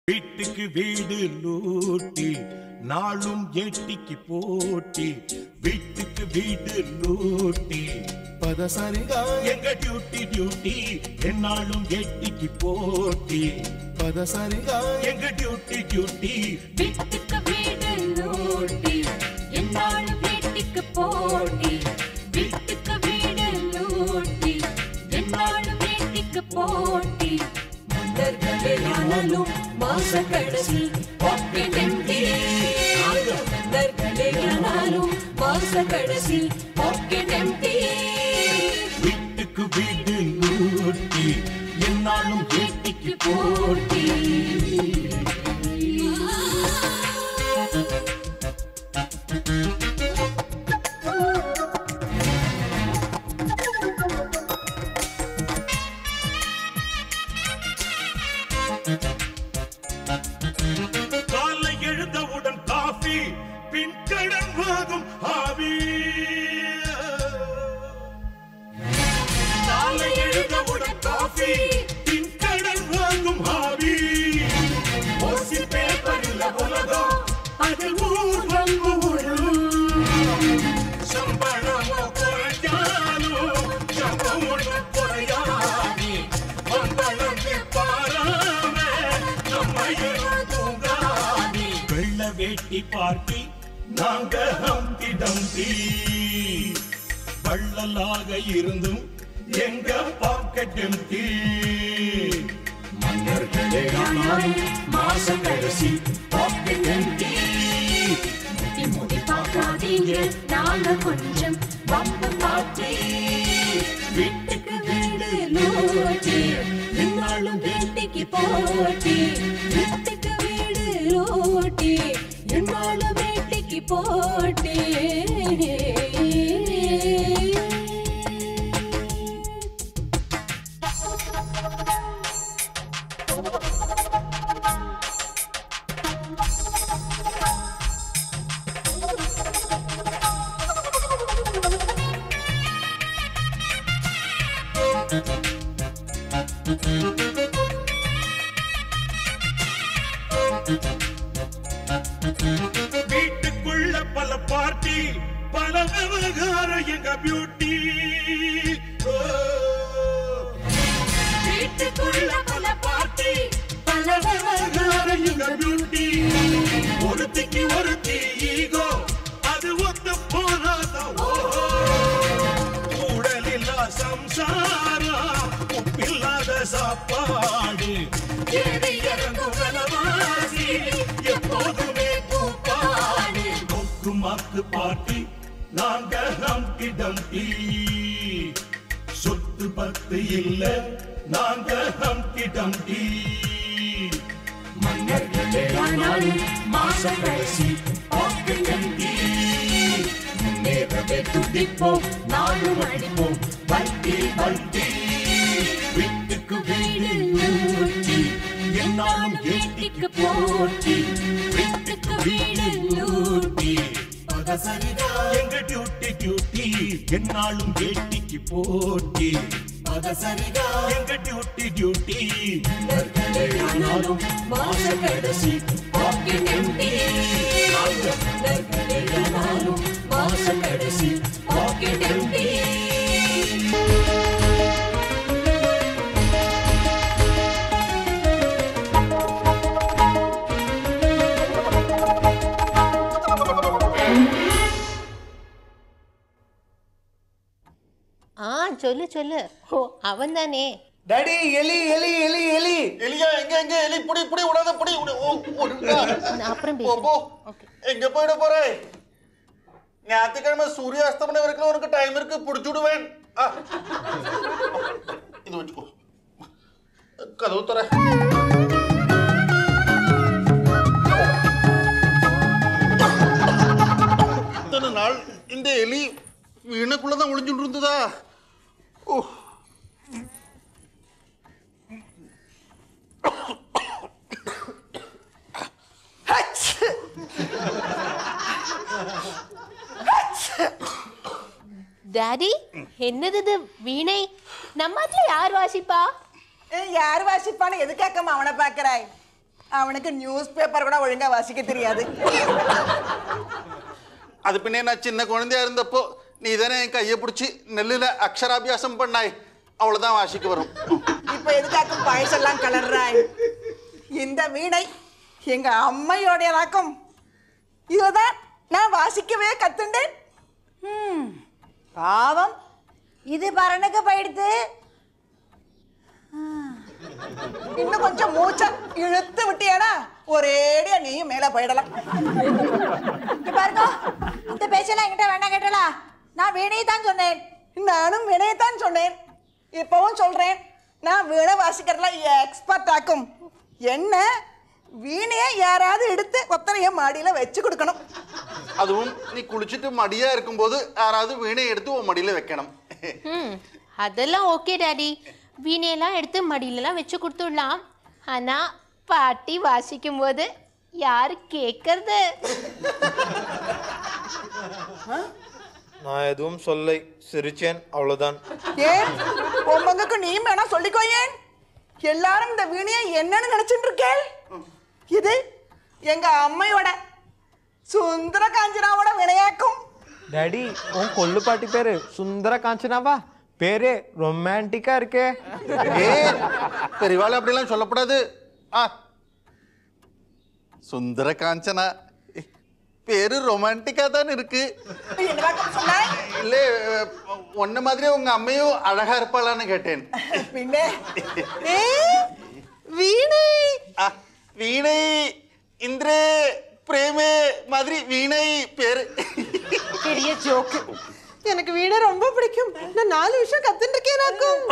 வீட்டுக்கு வீடு லூட்டி நாளும் ஏட்டிக்கு போட்டி வீட்டுக்கு வீடு லூட்டி பதசரிகா எங்க டியூட்டி டியூட்டி என்னாலும் ஏட்டிக்கு போட்டி பதசரிகா எங்க டியூட்டி டியூட்டி வீட்டுக்கு வீடு லூட்டி என்னாலும் வீட்டுக்கு போட்டி வீட்டுக்கு வீடு லூட்டி என்னாலும் வீட்டுக்கு போட்டி மன்னர்களே ஆனாலும் மாச கடைசி பாக்கெட் எம்டி மன்னர்களே ஆனாலும் மாச கடைசி பாக்கெட் எம்டி வீட்டுக்கு வீடு லூட்டி என்னாலும் ஏட்டிக்கு போட்டி காலை எழுந்தவுடன் காஃபி பின் கடன் வாங்கும் ஆவி காலை எழுந்தவுடன் காஃபி பின் கடன் வாங்கும் ஆவி ஓசி பேப்பரில் உலகம் அதில் ஊர் வந்து சம்பளமோ குறைஞ்சாலும் சம்பளம் ஒன்றும் குறையாது மம்பளத்தை பாராம நம்ம தூங்காது வெள்ள வேட்டி பார்ட்டி நாங்க ஹம்பி டம்பி வள்ளலாக இருந்தும் எங்க பாக்கெட் எம்டி மன்னர்களே ஆனாலும் மாசம் கடைசி பாக்கெட் எம்டி முடி முடி பார்க்காதீங்க நாங்க கொஞ்சம் வம்பு பாட்டி வீட்டுக்கு வீடு லூட்டி என்னாலும் வீட்டுக்கு போட்டி வீட்டுக்கு வீடு லூட்டி என்னாலும் வீட்டுக்கு போட்டி வீட்டுக்குள்ள பல பார்ட்டி பல விவகாரம் எங்க பியூட்டி வீட்டுக்குள்ள பல பார்ட்டி பல விவகாரம் எங்க பியூட்டி ஒருத்திக்கு ஒருத்தி ஈகோ அது ஒத்து போனாத உடலில்லா சம்சாரம் உப்பில்லாத சாப்பாடு ஏறி இறங்கும் விலவாசி எப்போதுமே கூப்பாடு கொக்கு மாக்கு பாட்டி நாங்க ஹம்டி டம்டி சொத்து பத்து இல்ல நாங்க ஹம்டி டம்டி மன்னர்களே ஆனாலும் மாசம் கடைசி பாக்கெட் எம்டி முன்னேறவே துடிப்போம் நாளும் அடிப்போம் வட்டி வட்டி வீட்டுக்கு வீடு லூட்டி என்னாலும் ஏட்டிக்கு போட்டி வீட்டுக்கு வீடு லூட்டி பதசரிகா எங்க டியூட்டி டியூட்டி என்னாலும் ஏட்டிக்கு போட்டி பதசரிகா எங்க டியூட்டி டியூட்டி ஆனாலும் மாச கடைசி பாக்கெட் எம்டி ஆனாலும் மாச கடைசி பாக்கெட் எம்டி ஆ சொல்லு சொல்லு ஓ அவன் தானே டாடி எலி எலி எலி எலி எலியா எங்க எங்க எலி புடி புடி விடாத புடி விடு ஓ ஒழுங்கா நான் அப்புறம் போ போ பேசுறேன் எங்க போயிட போற ஞாயிற்றுக்கிழமை சூரிய அஸ்தமனம் வரைக்கும் உனக்கு டைம் இருக்கு புடிச்சு விடுவேன் ஆ. இது வச்சுக்கோ கதவு தர இத்தனை நாள் இந்த எலி வீணுக்குள்ளதான் ஒளிஞ்சுட்டு இருந்ததா ஓ டாடி என்னது இது வீணை நம்ம அதுல யார் வாசிப்பா ஏய், யார் வாசிப்பான்னு எதுக்காக்கம்மா அவனை பார்க்கறாய் அவனுக்கு நியூஸ் பேப்பர் கூட ஒழுங்கா வாசிக்க தெரியாது அது பின்னே நான் சின்ன குழந்தையா இருந்தப்போ நீ தானே என் கையை பிடிச்சி நெல்லுல அக்ஷராபியாசம் பண்ணாய் அவ்வளவுதான் வாசிக்க வரும் இப்ப எதுக்காக்கும் பாயசெல்லாம் கலர்றாய் இந்த வீணை எங்க அம்மையோடையதாக்கும் இதுதான் நான் வாசிக்கவே கத்துண்டேன் ம், பாவம் இது பரனுக்கு போயிடுத்து இன்னும் கொஞ்சம் மூச்சை இழுத்து விட்டியானா ஒரேடியா நீயும் மேல போயிடலாம் இங்க பாருங்க இந்த பேச்செல்லாம் என்கிட்ட வேண்டாம் கேட்டலா நான் வீணையை தான் சொன்னேன் நானும் வினையத்தான் சொன்னேன் இப்பவும் சொல்றேன் நான் வீணை வாசிக்கிறதுல எக்ஸ்பர்ட் ஆக்கும் என்ன வீணையை யாராவது எடுத்து ஒத்தனைய மாடியில வச்சு கொடுக்கணும் அதுவும் நீ குளிச்சுட்டு மடியா இருக்கும்போது யாராவது வீணை எடுத்து உன் மடியில வைக்கணும் ம் அதெல்லாம் ஓகே டாடி வீணையெல்லாம் எடுத்து மடியிலலாம் வச்சு கொடுத்துடலாம் ஆனால் பாட்டி வாசிக்கும் போது யார் கேட்கறது நான் எதுவும் சொல்லை சிரிச்சேன் அவ்வளோதான் ஏன் உன் பங்குக்கு நீ வேணா சொல்லிக்கோ ஏன் எல்லாரும் இந்த வீணையை என்னன்னு நினைச்சிட்டு இருக்கேள் இது எங்க அம்மையோட சுந்தர காஞ்சனாவோட வினையாக்கும் டாடி உன் கொள்ளு பாட்டி பேரு சுந்தர காஞ்சனாவா பேரே ரொமான்டிக்கா இருக்கே ஏ பெரியவாள் அப்படிலாம் சொல்லக்கூடாது ஆ சுந்தர காஞ்சனா பேரு ரொமான்டிக்கா தான் இருக்கு என்னவாக்கம் சொன்னாய் இல்ல ஒன்ன மாதிரி உங்க அம்மையும் அழகா இருப்பாளான்னு கேட்டேன் பின்னே ஏ வீணை ஆ, வீணை இந்திரே பிரேமே மாதிரி வீணை பேரு பெரிய ஜோக்கு எனக்கு வீணை ரொம்ப பிடிக்கும் நான் நாலு விஷயம் கத்துட்டு இருக்கேனாக்கும்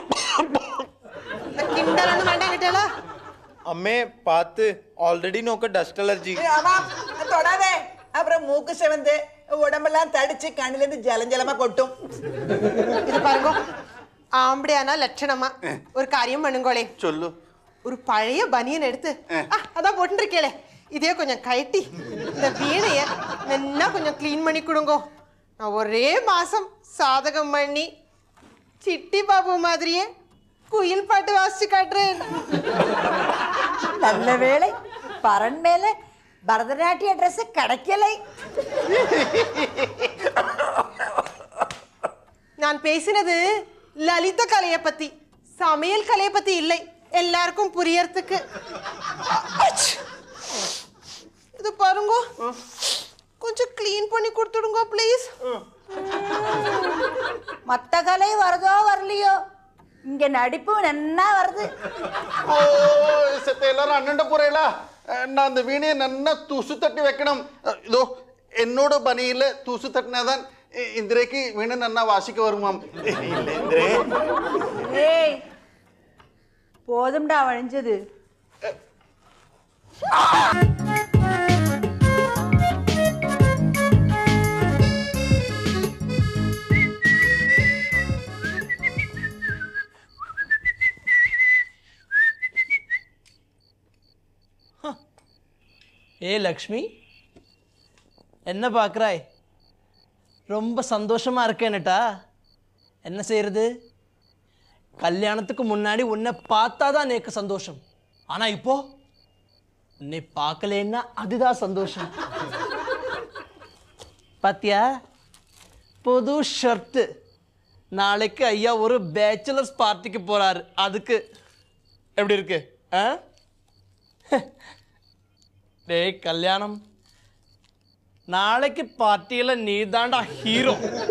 கிண்டலன்னு வேண்டாம் கிட்டலா அம்மே பார்த்து ஆல்ரெடி நோக்க டஸ்ட் அலர்ஜி ஆமா தொடாதே அப்புறம் மூக்கு சிவந்து உடம்பெல்லாம் தடிச்சு கண்ணுல இருந்து ஜலஞ்சலமா கொட்டும் இது பாருங்க ஆம்படியானா லட்சணமா ஒரு காரியம் பண்ணுங்கோளே சொல்லு ஒரு பழைய பனியன் எடுத்து ஆ, அதான் போட்டுருக்கேளே இதே கொஞ்சம் கழட்டி இந்த வீணைய நல்லா கொஞ்சம் க்ளீன் பண்ணி கொடுங்கோ நான் ஒரே மாசம் சாதகம் பண்ணி சிட்டி பாபு மாதிரியே குயில் பாட்டு வாசிச்சு காட்டுறேன் நல்ல வேளை பரன் மேல பரதநாட்டிய ட்ரெஸ் கிடைக்கலை நான் பேசினது லலித கலையை பத்தி சமையல் கலையை பத்தி இல்லை எல்லாருக்கும் புரியறதுக்கு அச்! இது பாருங்க கொஞ்சம் க்ளீன் பண்ணி கொடுத்துடுங்க ப்ளீஸ் மத்த கலை வருதோ வரலையோ இங்க நடிப்பு நன்னா வருது ஓ செத்த எல்லாரும் அண்ணன்ட போறேலா நான் அந்த வீணையை நன்னா தூசு தட்டி வைக்கணும் அஹ், இதோ என்னோட பனியில தூசு தட்டினாதான் இ- இந்திரேக்கு வீணை நன்னா வாசிக்க வருமாம் இல்ல இந்திரே ஏய் போதும்டா வழிஞ்சது ஏ லக்ஷ்மி என்ன பார்க்குறாய் ரொம்ப சந்தோஷமா இருக்கேன்னுட்டா என்ன செய்யறது கல்யாணத்துக்கு முன்னாடி உன்னை பார்த்தா தான் எனக்கு சந்தோஷம் ஆனா இப்போ உன்னை பார்க்கலன்னா அதுதான் சந்தோஷம் பாத்தியா புது ஷர்ட்டு நாளைக்கு ஐயா ஒரு பேச்சுலர்ஸ் பார்ட்டிக்கு போறாரு அதுக்கு எப்படி இருக்கு ஆ டேய் கல்யாணம் நாளைக்கு பார்ட்டியில் நீ தாண்டா ஹீரோ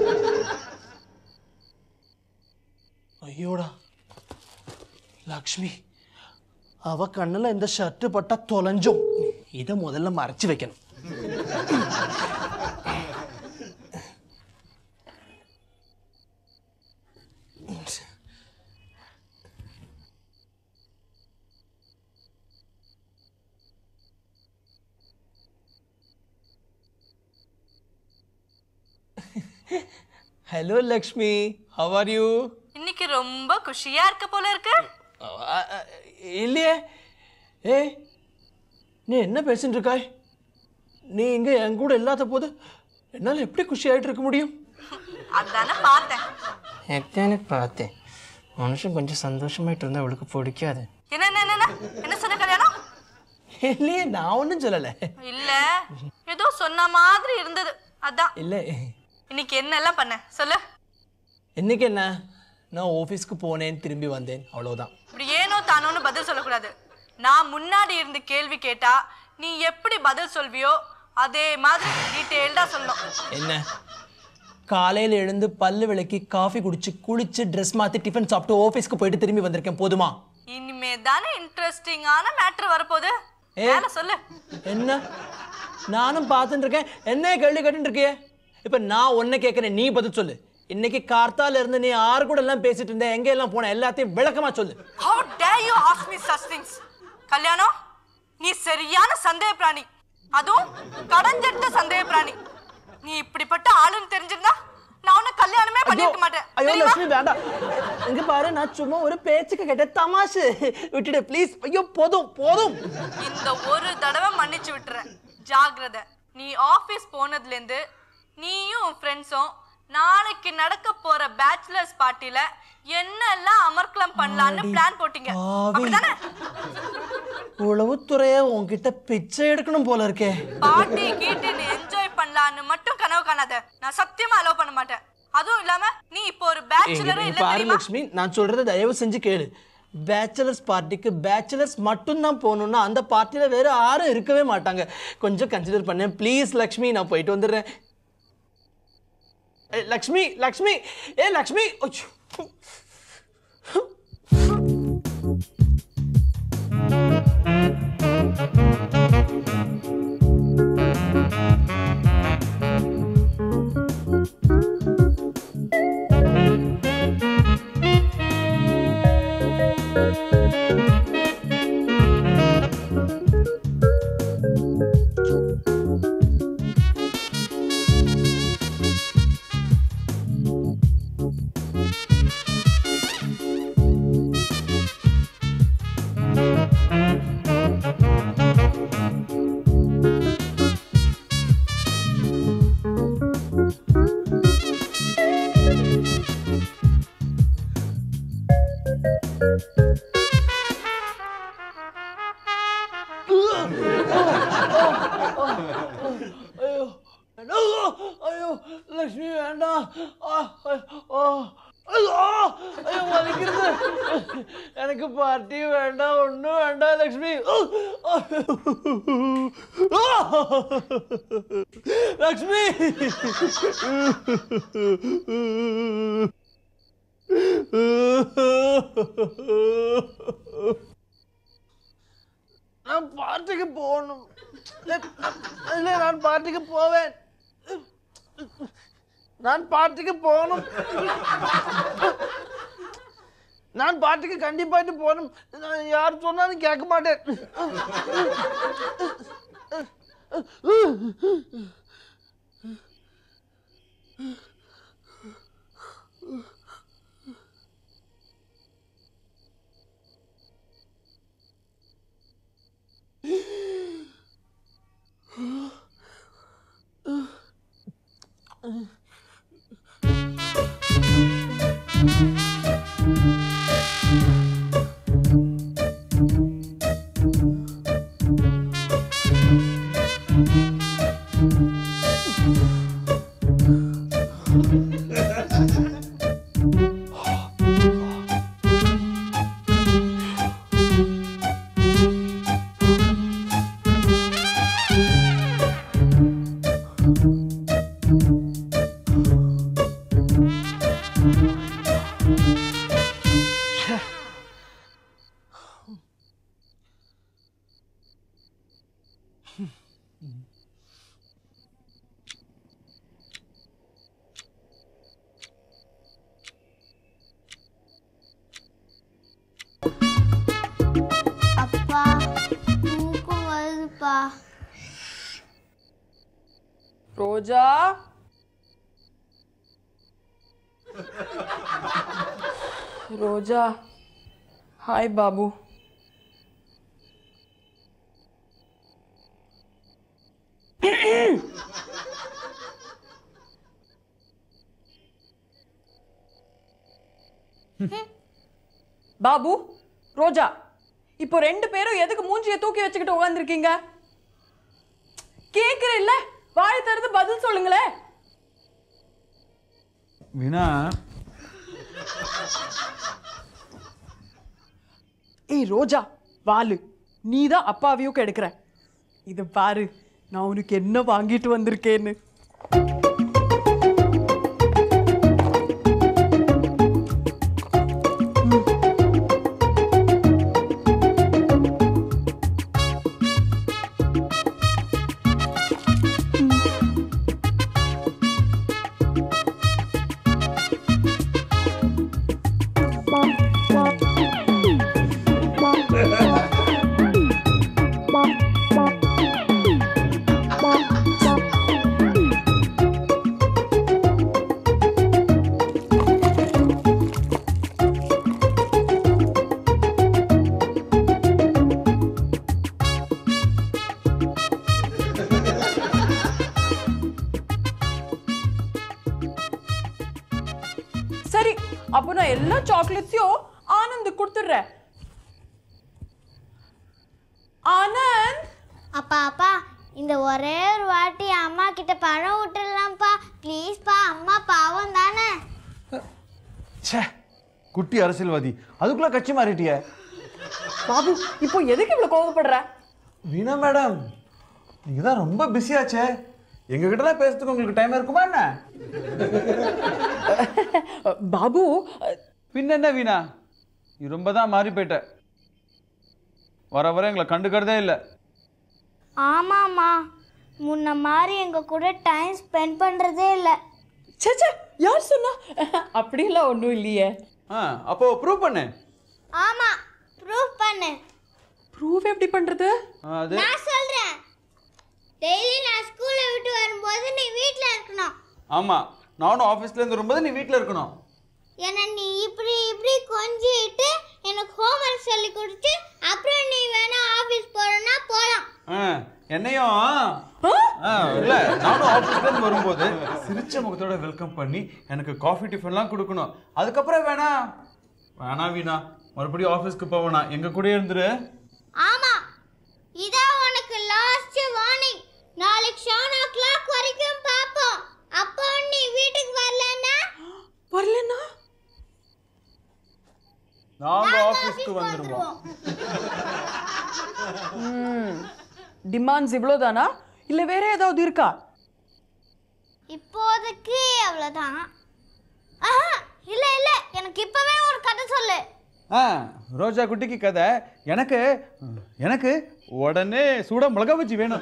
ஐயோடா லக்ஷ்மி அவ கண்ணுல இந்த ஷர்ட் பட்டா தொலைஞ்சோம் இதை முதல்ல மறைச்சு வைக்கணும் hello Lakshmi how are you இன்னைக்கு ரொம்ப குஷியா இருக்க போல இருக்கு இல்லையே ஏய் நீ என்ன பேசிட்டு இருக்காய் நீ இங்க என் கூட இல்லாத போது என்னால் எப்படி குஷி ஆயிட்டு இருக்க முடியும் அதானே பார்த்தேன் எத்தனை பார்த்தேன் மனுஷன் கொஞ்சம் சந்தோஷமாயிட்டு இருந்தா அவளுக்கு பிடிக்காது என்ன என்ன என்ன, என்ன என்ன சொன்ன கல்யாணம் இல்லையே நான் ஒன்றும் சொல்லலை இல்ல ஏதோ சொன்ன மாதிரி இருந்தது அதான் இல்லை இன்னைக்கு என்னெல்லாம் பண்ண சொல்லு இன்னைக்கு என்ன நான் ஆஃபீஸ்க்கு போனேன் திரும்பி வந்தேன் அவ்வளோதான் இப்படி ஏனோ தானோன்னு பதில் சொல்லக்கூடாது நான் முன்னாடி இருந்து கேள்வி கேட்டா நீ எப்படி பதில் சொல்வியோ அதே மாதிரி டீட்டெயில்டா சொல்லணும் என்ன காலையில் எழுந்து பல்லு விளக்கி காஃபி குடிச்சு குளிச்சு ட்ரெஸ் மாற்றி டிஃபன் சாப்பிட்டு ஆஃபீஸ்க்கு போயிட்டு திரும்பி வந்திருக்கேன் போதுமா இனிமே தானே இன்ட்ரெஸ்டிங்கான மேட்ரு வரப்போகுது மேல சொல்லு என்ன நானும் பார்த்துட்டு இருக்கேன் என்ன கேள்வி கேட்டுட்டு இருக்கியே இப்போ நான் ஒன்றை கேட்குறேன் நீ பதில் சொல்லு இன்னைக்கு கார்த்தால இருந்து நீ ஆறு கூட எல்லாம் பேசிட்டு இருந்த எங்க எல்லாம் போன எல்லாத்தையும் விளக்கமா சொல்லு How dare you ask me such things? கல்யாணம் நீ சரியான சந்தேக பிராணி அதுவும் கடைஞ்செடுத்த சந்தேக பிராணி நீ இப்படிப்பட்ட ஆளுன்னு தெரிஞ்சிருந்தா நான் உன்னை கல்யாணமே பண்ணிருக்க மாட்டேன் ஐயோ தெரியுமா? லட்சுமி வேண்டாம் இங்க பாரு நான் சும்மா ஒரு பேச்சுக்கு கேட்டேன் தமாஷு விட்டுடு ப்ளீஸ் ஐயோ போதும் போதும் இந்த ஒரு தடவை மன்னிச்சு விட்டுறேன் ஜாக்கிரதை நீ ஆபீஸ் போனதுல இருந்து நீயும் உன் ஃப்ரெண்ட்ஸும் நாளைக்கு நடக்க போற பேச்சுலர்ஸ் பார்ட்டில என்னெல்லாம் அமர்க்கலம் பண்ணலாம்னு பிளான் போட்டீங்க அப்படிதானே உளவுத்துறைய உன்கிட்ட பிச்சை எடுக்கணும் போல இருக்கே பார்ட்டி கீட்டின்னு என்ஜாய் பண்ணலாம்னு மட்டும் கனவு காணாத நான் சத்தியமா அலோவ் பண்ண மாட்டேன் அதுவும் இல்லாம நீ இப்போ ஒரு இங்க பேச்சுலரே நீ இல்ல பாரு தெரியுமா லட்சுமி நான் சொல்றதை தயவு செஞ்சு கேளு பேச்சுலர்ஸ் பார்ட்டிக்கு பேச்சுலர்ஸ் மட்டும்தான் போகணும்னா அந்த பார்ட்டியில் வேற யாரும் இருக்கவே மாட்டாங்க கொஞ்சம் கன்சிடர் பண்ணேன் ப்ளீஸ் லக்ஷ்மி நான் போயிட்டு வந்துடுறேன் ஏய், லக்ஷ்மி லக்ஷ்மி ஏ லக்ஷ்மி அச்சோ. ஐயோ ஐயோ ஐயோ லக்ஷ்மி வேண்டாம் ஆ, ஆ, ஐயோ ஐயோ வலிக்கிறது எனக்கு பார்ட்டி வேண்டாம் ஒன்றும் வேண்டாம் லக்ஷ்மி லக்ஷ்மி நான் பார்ட்டிக்கு போகணும் இல்லை நான் பார்ட்டிக்கு போவேன் நான் பார்ட்டிக்கு போகணும் நான் பார்ட்டிக்கு கண்டிப்பாட்டு போகணும் நான் யார் சொன்னாலும் கேட்க மாட்டேன் அப்பா தூக்கம் வருதுப்பா ரோஜா ரோஜா ஹாய் பாபு பாபு ரோஜா இப்போ ரெண்டு பேரும் எதுக்கு மூஞ்சியை தூக்கி வச்சுக்கிட்டு உட்காந்துருக்கீங்க கேக்குறேன் இல்ல வாய் திறந்து பதில் சொல்லுங்களேன் வீணா ஏய் ரோஜா வாலு நீ தான் அப்பாவையும் கெடுக்கிற இது பாரு நான் உனக்கு என்ன வாங்கிட்டு வந்திருக்கேன்னு சரி அப்போ நான் எல்லா சாக்லேட்ஸையும் ஆனந்த் கொடுத்துட்றேன் ஆனந்த் அப்பா அப்பா இந்த ஒரே ஒரு வாட்டி அம்மா கிட்ட பணம் விட்டுடலாம்ப்பா ப்ளீஸ்ப்பா அம்மா பாவம் தானே ச்சே குட்டி அரசியல்வாதி அதுக்குள்ள கட்சி மாறிட்டிய பாபு இப்போ எதுக்கு இவ்வளவு கோவப்படுற வீணா மேடம் நீங்க தான் ரொம்ப பிஸியாச்சே எங்க கிட்டலாம் பேசுறதுக்கு உங்களுக்கு டைம் இருக்குமா என்ன பாபு பின்ன என்ன வீணா நீ ரொம்ப தான் மாறி போயிட்ட வர வர எங்களை கண்டுக்கிறதே இல்லை ஆமாம்மா முன்ன மாதிரி எங்க கூட டைம் ஸ்பெண்ட் பண்றதே இல்லை சேச்சே யார் சொன்னா அப்படியெல்லாம் ஒன்றும் இல்லையே ஆ அப்போ ப்ரூவ் பண்ணு ஆமா ப்ரூஃப் பண்ணு ப்ரூவ் எப்படி பண்றது ஆ, அது நான் சொல்றேன் டெய்லி நான் ஸ்கூல்ல விட்டு வரும்போது நீ வீட்ல இருக்கணும் ஆமா நானும் ஆஃபீஸ்ல இருந்து வரும்போது நீ வீட்டில் இருக்கணும் ஏன்னா நீ இப்படி இப்படி கொஞ்சிட்டு எனக்கு ஹோம்ஒர்க் சொல்லி கொடுத்து அப்புறம் நீ வேணா ஆபீஸ் போறேன்னா போலாம் ஆ, என்னையும் ஆ, இல்ல நானும் ஆஃபீஸ்ல இருந்து வரும்போது சிரிச்ச முகத்தோட வெல்கம் பண்ணி எனக்கு காஃபி டிஃபன்லாம் கொடுக்கணும் அதுக்கப்புறம் வேணா வேணா வீணா மறுபடியும் ஆஃபீஸ்க்கு போவேனா எங்க கூட இருந்துரு ஆமா இதான் உனக்கு லாஸ்ட் வார்னிங் நாளைக்கு செவன் ஓ கிளாக் வரைக்கும் பார்ப்போம் அப்போ நீ வீட்டுக்கு வரலன்னா வரலன்னா நாங்க ஆஃபீஸ்க்கு வந்துருவோம் டிமாண்ட்ஸ் இவ்வளோதானா இல்லை வேற ஏதாவது இருக்கா இப்போதைக்கு அவ்வளவுதான் ஆஹா இல்ல இல்ல எனக்கு இப்பவே ஒரு கதை சொல்லு ஆ ரோஜா குட்டிக்கு கதை எனக்கு எனக்கு உடனே சூட மிளகா பஜ்ஜி வேணும்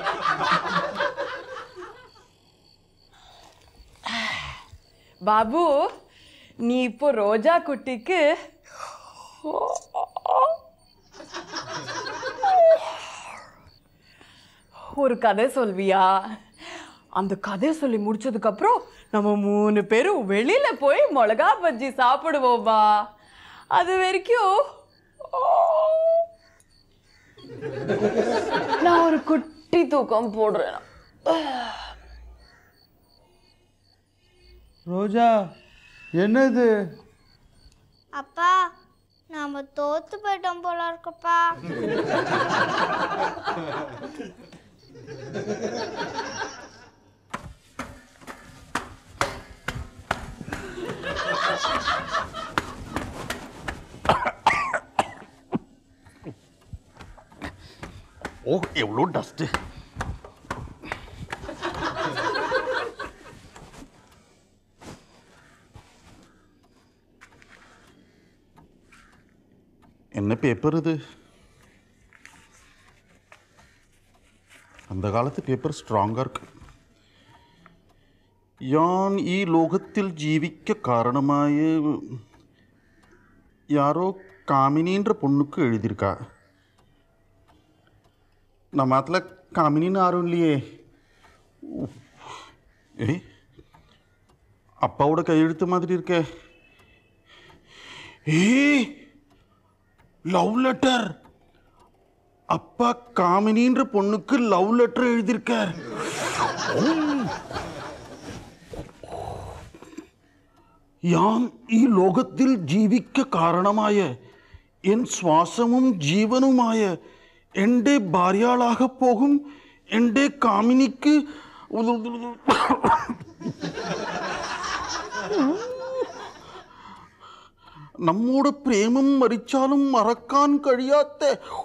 பாபு நீ இப்போ ரோஜா குட்டிக்கு ஒரு கதை சொல்வியா அந்த கதை சொல்லி முடிச்சதுக்கு அப்புறம் நம்ம மூணு பேரும் வெளியில போய் மிளகா பஜ்ஜி சாப்பிடுவோம்பா அது வரைக்கும் நான் ஒரு குட்டி தூக்கம் போடுறேன் ரோஜா என்னது அப்பா நாம தோத்து போயிட்டோம் போல இருக்குப்பா ஓ எவ்வளோ டஸ்ட்டு என்ன பேப்பர் இது அந்த காலத்து பேப்பர் ஸ்ட்ராங்காக இருக்கு யான் ഈ ലോകത്തിൽ ജീവിക്ക കാരണമായ யாரோ காமினின்ற பொண்ணுக்கு எழுதியிருக்கா நம்ம அதில் காமினின்னு யாரும் இல்லையே ஏய் அப்பாவோட கையெழுத்து மாதிரி இருக்கே ஏய் லவ் லெட்டர் அப்பா காமினின்ற பொண்ணுக்கு லவ் லெட்டர் எழுதியிருக்கார் யாம் ഈ ലോകത്തിൽ ജീവിക്ക കാരണമായ എൻ ശ്വാസവും ജീവനുമായ എൻ്റെ ഭാര്യാളാക പോകും എൻ്റെ കാമിനിക്ക് നമ്മോട് പ്രേമം മരിച്ചാലും മറക്കാൻ കഴിയാത്ത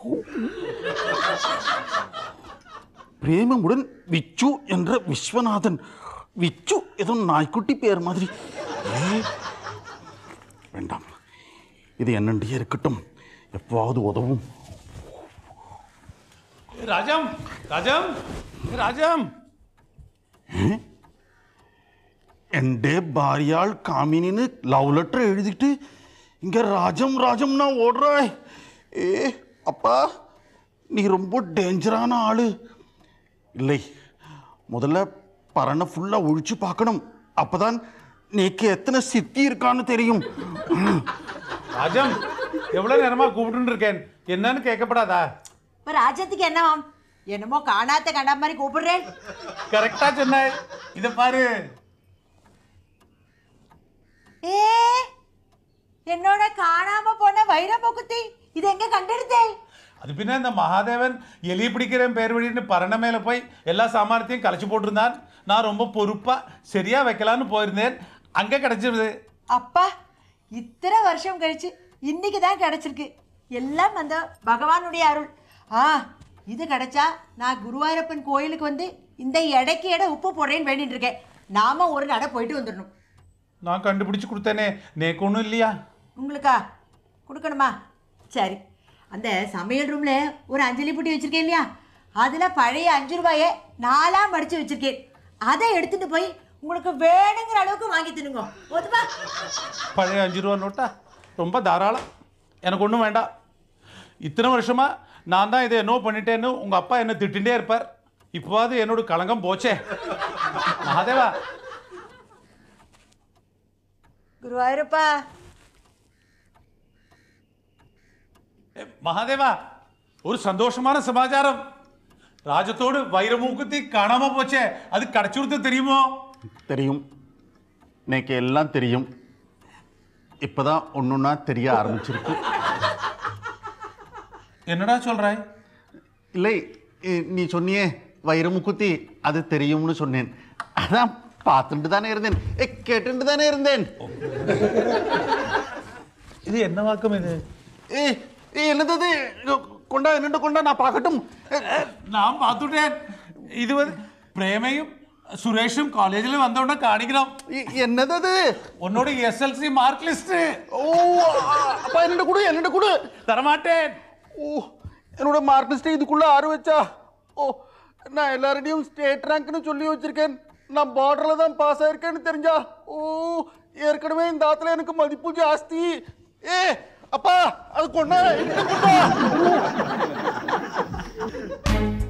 பிரேமமுடன் விச்சு என்ற விஸ்வநாதன் விச்சு ஏதோ நாய்க்குட்டி பேர் மாதிரி ஏ, வேண்டாம் இது என்னண்டே இருக்கட்டும் எப்போவாவது உதவும் ராஜம் ராஜம் ராஜம் എൻ്റെ ഭാര്യാൾ കാമിനിന് ലവ് ലെറ്റർ എഴുതിയിട്ട് ഇങ്ങ രാജം രാജം நான் ஓடுறாய் ஏ அப்பா நீ ரொம்ப டேஞ்சரான ஆளு இல்லை முதல்ல பறனை ஃபுல்லாக ஒழிச்சு பார்க்கணும் அப்பதான் நீக்கு எத்தனை சித்தி இருக்கான்னு தெரியும் ராஜம் எவ்வளவு நேரமா கூப்பிட்டு இருக்கேன் என்னன்னு கேட்கப்படாதா இப்ப ராஜத்துக்கு என்னவாம் என்னமோ காணாத்த கண்டா மாதிரி கூப்பிடுறேன் கரெக்டா சொன்ன இத பாரு ஏ என்னோட காணாம போன வைர முகுத்தி இது எங்க கண்டெடுத்தே அது பின்ன இந்த மகாதேவன் எலி பிடிக்கிறேன் பேர் வழின்னு பரண மேல போய் எல்லா சாமானத்தையும் கலைச்சு போட்டிருந்தான் நான் ரொம்ப பொறுப்பா சரியா வைக்கலான்னு போயிருந்தேன் அங்க கிடைச்சிருது அப்பா இத்தனை வருஷம் கழிச்சு இன்னைக்கு தான் கிடைச்சிருக்கு எல்லாம் அந்த பகவானுடைய அருள் ஆ இது கிடைச்சா நான் குருவாயூரப்பன் கோயிலுக்கு வந்து இந்த எடைக்கு எடை உப்பு போடுறேன்னு வேண்டிட்டு இருக்கேன் நாம ஒரு நடை போயிட்டு வந்துடணும் நான் கண்டுபிடிச்சு கொடுத்தேனே நேக்கு ஒன்றும் இல்லையா உங்களுக்கா கொடுக்கணுமா சரி அந்த சமையல் ரூம்ல ஒரு அஞ்சலி புட்டி வச்சிருக்கேன் இல்லையா அதுல பழைய அஞ்சு ரூபாயை நாலா மடிச்சு வச்சிருக்கேன் அதை எடுத்துட்டு போய் உங்களுக்கு வேணுங்கிற அளவுக்கு வாங்கி தின்னுங்க போதுமா பழைய அஞ்சு ரூபா நோட்டா ரொம்ப தாராளம் எனக்கு ஒன்றும் வேண்டாம் இத்தனை வருஷமா நான் தான் இதை என்னோ பண்ணிட்டேன்னு உங்க அப்பா என்ன திட்டிகிட்டே இருப்பார் இப்போவாது என்னோட களங்கம் போச்சே மகாதேவா குருவாயூரப்பா மகாதேவா ஒரு சந்தோஷமான சமாச்சாரம் ராஜத்தோடு வைரமூக்குத்தி காணாம போச்சே அது கிடைச்சு கொடுத்து தெரியுமோ தெரியும் எனக்கு எல்லாம் தெரியும் இப்போதான் ஒன்றுன்னா தெரிய ஆரம்பிச்சிருக்கு என்னடா சொல்றாய் இல்லை இ- நீ சொன்னியே வைரமுக்குத்தி அது தெரியும்னு சொன்னேன் அதான் பார்த்துட்டு தானே இருந்தேன் ஏ கேட்டுட்டு தானே இருந்தேன் இது என்ன வாக்கம் இது ஏ ஏ, என்னது இது? இதோ, கொண்டா என்னண்டு கொண்டா நான் பார்க்கட்டும் நான் பார்த்துட்டேன் இது வந்து பிரேமையும் சுரேஷும் காலேஜில் வந்தவுடனே காணிக்கிறோம் என்னது அது உன்னோட எஸ்எல்சி மார்க் லிஸ்ட் ஓ அப்பா என்னோட கொடு என்னோட கொடு தரமாட்டேன் ஓ என்னோட மார்க் லிஸ்ட் இதுக்குள்ள ஆறு வச்சா ஓ நான் எல்லாருடையும் ஸ்டேட் ரேங்க்னு சொல்லி வச்சிருக்கேன் நான் பார்டரில் தான் பாஸ் ஆயிருக்கேன்னு தெரிஞ்சா ஓ ஏற்கனவே இந்த ஆத்துல எனக்கு மதிப்பு ஜாஸ்தி ஏ அப்பா அது கொண்டா என்கிட்ட கொண்டா